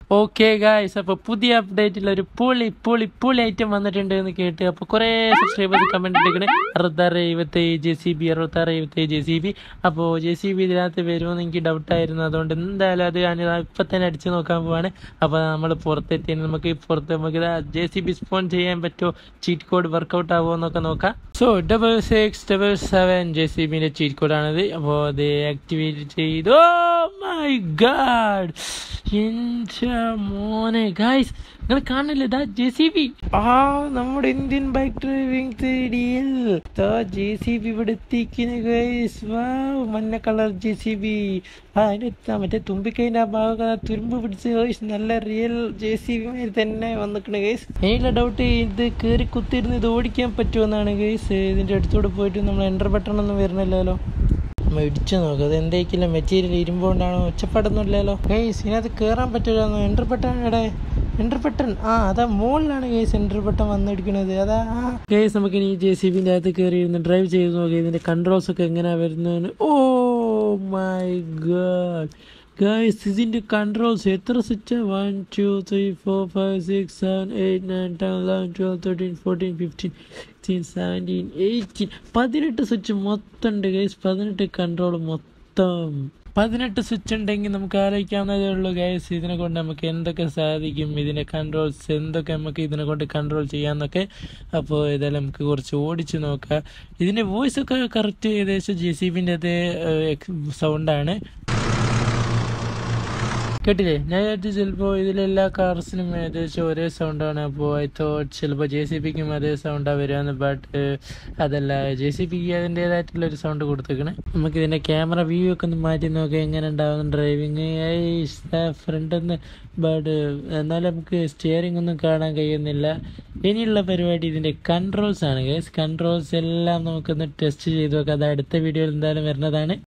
okay guys അപ്പോൾ പുതിയ അപ്ഡേറ്റിൽ ഒരു പൊളി പൊളി പൊളി ഐറ്റം വന്നിട്ടുണ്ട് എന്ന് കേട്ട് അപ്പോൾ കുറേ സബ്സ്ക്രൈബേഴ്സ് കമൻറ്റ് ഇട്ടിരിക്കണേ അറുപത്താറ് എഴുപത്തേഴ് ജെ സി ബി അറുപത്താറ് എഴുപത്തേഴ് ജെ സി ബി അപ്പോൾ ജെ സി ബി ഇതിനകത്ത് വരുമെന്ന് എനിക്ക് ഡൗട്ടായിരുന്നു അതുകൊണ്ട് എന്തായാലും അത് ഞാൻ ഇപ്പം തന്നെ അടിച്ച് നോക്കാൻ പോവാണ് അപ്പോൾ നമ്മൾ പുറത്തെത്തി നമുക്ക് പുറത്ത് നമുക്ക് ജെ സി ബി സ്പോൺ ചെയ്യാൻ പറ്റുമോ ചീറ്റ് കോഡ് വർക്കൗട്ട് ആവുമോ എന്നൊക്കെ നോക്കാം so double six double seven J C ബിൻ്റെ ചീറ്റ് കോഡാണിത് അപ്പോൾ അത് ആക്ടിവേറ്റ് ചെയ്തു ഓ മൈ ഗാഡ് എൻ്റെ മോനെ ഗായ്സ് നിങ്ങൾ കാണില്ല ഇതാ ജെ സി ബി ആ നമ്മുടെ ഇന്ത്യൻ ബൈക്ക് ഡ്രൈവിംഗ് ത്രീഡിയിൽ ജെ സി ബി ഇവിടെ എത്തിക്കുന്നു ഗൈസ് വാ മഞ്ഞ കളർ ജെ സി ബി ആ അതിന് മറ്റേ തുമ്പിക്കൈൻ്റെ ആ ഭാഗം തുരുമ്പ് പിടിച്ച് ഗൈസ് നല്ല റിയൽ ജെ സി ബി തന്നെ വന്നിക്കണ് ഗൈസ് എനിക്കുള്ള ഡൗട്ട് ഇത് കയറി കുത്തിയിരുന്ന് ഇത് ഓടിക്കാൻ പറ്റുമെന്നാണ് ഗൈസ് ഇതിൻ്റെ അടുത്തൂടെ പോയിട്ട് നമ്മൾ എൻ്റർ ബട്ടൺ ഒന്നും വരുന്നില്ലല്ലോ നമ്മൾ ഇടിച്ചു നോക്കുക അത് എന്തേക്കില്ല മെറ്റീരിയൽ ഇരുമ്പുകൊണ്ടാണോ ഒച്ചപ്പാടൊന്നുമില്ലല്ലോ ഗൈസ് ഇതിനകത്ത് കയറാൻ പറ്റില്ല എൻ്റർ ബട്ടൺ എവിടെ എൻ്റർ ബട്ടൺ ആ അതാ മുകളിലാണ് ഗൈസ് എൻ്റർ ബട്ടൺ വന്നിരിക്കുന്നത് അതാ ഗൈസ് നമുക്ക് ഇനി ജെ സി ബിൻ്റെ അകത്ത് കയറി ഇരുന്ന് ഡ്രൈവ് ചെയ്ത് നോക്കാം ഇതിൻ്റെ കൺട്രോൾസ് ഒക്കെ എങ്ങനെയാണ് വരുന്നതെന്ന് ഓ മൈ ഗാഡ് ഗൈസ് ഇതിൻ്റെ കൺട്രോൾസ് എത്ര switch one two three four five six seven eight nine ten eleven twelve thirteen fourteen fifteen sixteen seventeen eighteen പതിനെട്ട് സ്വിച്ച് മൊത്തം ഉണ്ട് ഗൈസ് പതിനെട്ട് കൺട്രോൾ മൊത്തം പതിനെട്ട് സ്വിച്ച് ഉണ്ടെങ്കിൽ നമുക്ക് ആലോചിക്കാവുന്നതേ ഉള്ളൂ ഗൈസ് ഇതിനെ കൊണ്ട് നമുക്ക് എന്തൊക്കെ സാധിക്കും ഇതിൻ്റെ കൺട്രോൾസ് എന്തൊക്കെ നമുക്ക് ഇതിനെ കൊണ്ട് കൺട്രോൾ ചെയ്യാമെന്നൊക്കെ അപ്പോൾ ഇതെല്ലാം നമുക്ക് കുറച്ച് ഓടിച്ച് നോക്കാം ഇതിൻ്റെ വോയിസ് ഒക്കെ കറക്റ്റ് ഏകദേശം ജെ സി ബിൻ്റെ അതേ സൗണ്ടാണ് കേട്ടില്ലേ ഞാൻ വിചാരിച്ചു ചിലപ്പോൾ ഇതിലെല്ലാ കാർസിനും ഏകദേശം ഒരേ സൗണ്ടാണ് അപ്പോൾ ഐ തോട്ട് ചിലപ്പോൾ ജെ സി പിക്കും അതേ സൗണ്ടാണ് വരികയെന്ന് ബട്ട് അതല്ല ജെ സി പിക്ക് അതിൻ്റേതായിട്ടുള്ള ഒരു സൗണ്ട് കൊടുത്തേക്കണേ നമുക്ക് ഇതിൻ്റെ ക്യാമറ വ്യൂ ഒക്കെ ഒന്ന് മാറ്റി നോക്കാം എങ്ങനെ ഉണ്ടാവും ഡ്രൈവിങ് ഫ്രണ്ട് ഒന്ന് ബട്ട് എന്നാലും നമുക്ക് സ്റ്റിയറിംഗ് ഒന്നും കാണാൻ കഴിയുന്നില്ല ഇനിയുള്ള പരിപാടി ഇതിൻ്റെ കൺട്രോൾസ് ആണ് ഗൈസ് കൺട്രോൾസ് എല്ലാം നമുക്കൊന്ന് ടെസ്റ്റ് ചെയ്ത് നോക്കാം അത് അടുത്ത വീഡിയോയിൽ എന്തായാലും വരുന്നതാണ്